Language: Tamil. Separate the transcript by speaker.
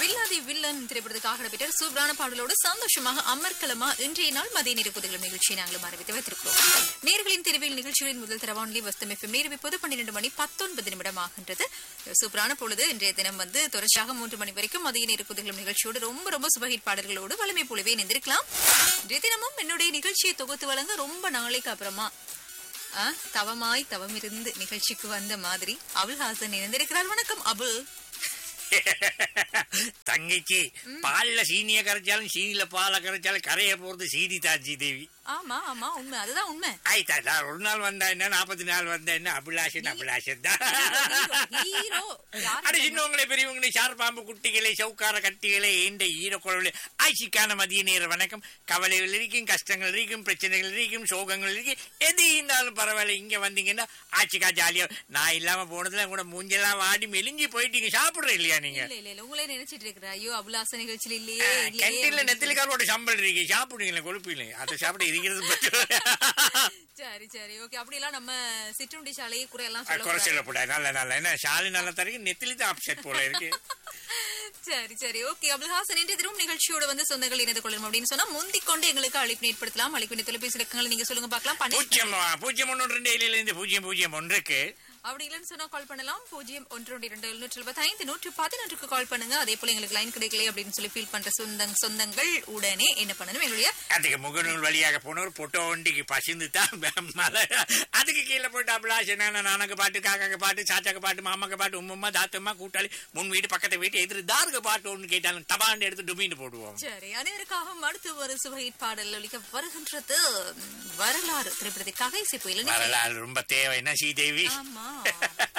Speaker 1: வில்லாதி வில்லன் திரைப்படத்துக்காக நடைபெற்ற சூப்பரான பாடலோடு சந்தோஷமாக அமர்க்கலமா இன்றைய நாள் மதிய நேர புதுகளும் நிகழ்ச்சியை நாங்களும் அறிவித்து வைத்திருக்கிறோம் நேர்களின் தெருவில் நிகழ்ச்சிகளின் முதல் தரவானொலி வஸ்தம் எஃப்எம் நேரம் இப்போது பன்னிரண்டு மணி பத்தொன்பது நிமிடம் ஆகின்றது சூப்பரான பொழுது இன்றைய தினம் வந்து தொடர்ச்சியாக மூன்று மணி வரைக்கும் மதிய நேர புதுகளும் நிகழ்ச்சியோடு ரொம்ப ரொம்ப சுபஹிட் பாடல்களோடு வலிமை போலவே நினைந்திருக்கலாம் இன்றைய தினமும் என்னுடைய நிகழ்ச்சியை தொகுத்து வழங்க ரொம்ப நாளைக்கு அப்புறமா ஆ, தவமாய் தவம் இருந்து நிகழ்ச்சிக்கு வந்த மாதிரி அபுல் ஹாசன் இணைந்திருக்கிறார் வணக்கம் அபுல்
Speaker 2: தங்கச்சி பால்ல சீனிய கரைச்சாலும் சீனில பாலை கரைச்சாலும் கரைய போறது சீனி தாச்சி தேவி
Speaker 1: ஆமா ஆமா உண்மை அதுதான் உண்மை
Speaker 2: ஆயிட்டா நான் ஒரு நாள் வந்தா என்ன நாற்பத்தி நாள் வந்தா என்ன அபிலாஷன் அபிலாஷன் தான்
Speaker 1: ஹீரோ யாரு
Speaker 2: அட சின்னவங்களே பெரியவங்களே சார் பாம்பு குட்டிகளை சவுக்கார கட்டிகளை ஏண்ட ஈரக்குழவுல ஆட்சிக்கான மதிய நேர வணக்கம் கவலைகள் இருக்கும் கஷ்டங்கள் இருக்கும் பிரச்சனைகள் இருக்கும் சோகங்கள் இருக்கு எது இருந்தாலும் பரவாயில்ல இங்க வந்தீங்கன்னா ஆட்சிக்கா ஜாலியா நான் இல்லாம போனதுல கூட மூஞ்செல்லாம் வாடி மெலிஞ்சி போயிட்டீங்க சாப்பிடுற இல்லையா நீங்க
Speaker 1: இல்ல இல்ல இல்ல உங்களே நினைச்சிட்டு இருக்கிற ஐயோ அபுலாச நிகழ்ச்சியில இல்லையே இல்லையே
Speaker 2: கெண்டில நெத்திலிக்காரோட சம்பளம் இருக்கு சாப்பிடுவீங்களா கொழுப்பீங்களே அதை சாப்பிட இருக்கிறது பற்றி
Speaker 1: சரி சரி ஓகே அப்படி எல்லாம் நம்ம சிற்றுண்டி சாலையை குறையெல்லாம்
Speaker 2: குறை
Speaker 1: சொல்ல
Speaker 2: சொல்லக்கூடாது நல்ல நல்ல என்ன ஷாலி நல்ல தரக்கு நெத்திலி தான் அப்செட் போல இருக்கு
Speaker 1: சரி சரி ஓகே அபுல் ஹாசன் இன்றைய தினம் நிகழ்ச்சியோட வந்து சொந்தங்கள் இணைந்து கொள்ளணும் அப்படின்னு சொன்னா முந்திக் கொண்டு எங்களுக்கு அழைப்பு ஏற்படுத்தலாம் அழைப்பு வேண்டிய தொலைபேசி இலக்கங்களை நீங்க சொல்லுங்க பார்க்கலாம் பண்ணி
Speaker 2: பூஜ்ஜியம் பூஜ்ஜியம் ஒன்று ரெண்டு ஏழுல இருந்து பூஜ்ஜியம் பூஜ்ஜியம் ஒன்றுக்கு
Speaker 1: அப்படி இல்லைன்னு சொன்னா கால் பண்ணலாம் பூஜ்ஜியம் ஒன்று ஒன்று இரண்டு எழுநூற்றி எழுபத்தி ஐந்து நூற்று பதினொன்றுக்கு கால் பண்ணுங்க அதே போல எங்களுக்கு லைன் கிடைக்கல அப்படின்னு சொல்லி ஃபீல் பண்ற சொந்தங் சொந்தங்கள் உடனே என்ன பண்ணணும் எங்களுடைய
Speaker 2: அதுக்கு முகநூல் வழியாக போனவர் பொட்டோ வண்டிக்கு பசிந்து தான் மலை அதுக்கு கீழே போயிட்டு அபிலாஷ் என்ன நானக்கு பாட்டு காக்காக்கு பாட்டு சாச்சாக்கு பாட்டு மாமாக்கு பாட்டு உம்மம்மா தாத்தம்மா கூட்டாளி முன் வீடு பக்கத்து வீட்டு எதிர் தாருக்கு பாட்டு ஒன்று கேட்டாலும் தபாண்டு எடுத்து டுமின்னு போடுவோம்
Speaker 1: சரி அனைவருக்காக அடுத்து ஒரு சுவைட் பாடல் ஒழிக்க வருகின்றது வரலாறு திரைப்படத்திற்காக இசை புயல்
Speaker 2: வரலாறு ரொம்ப தேவைன்னா ஸ்ரீதேவி
Speaker 1: ஆமா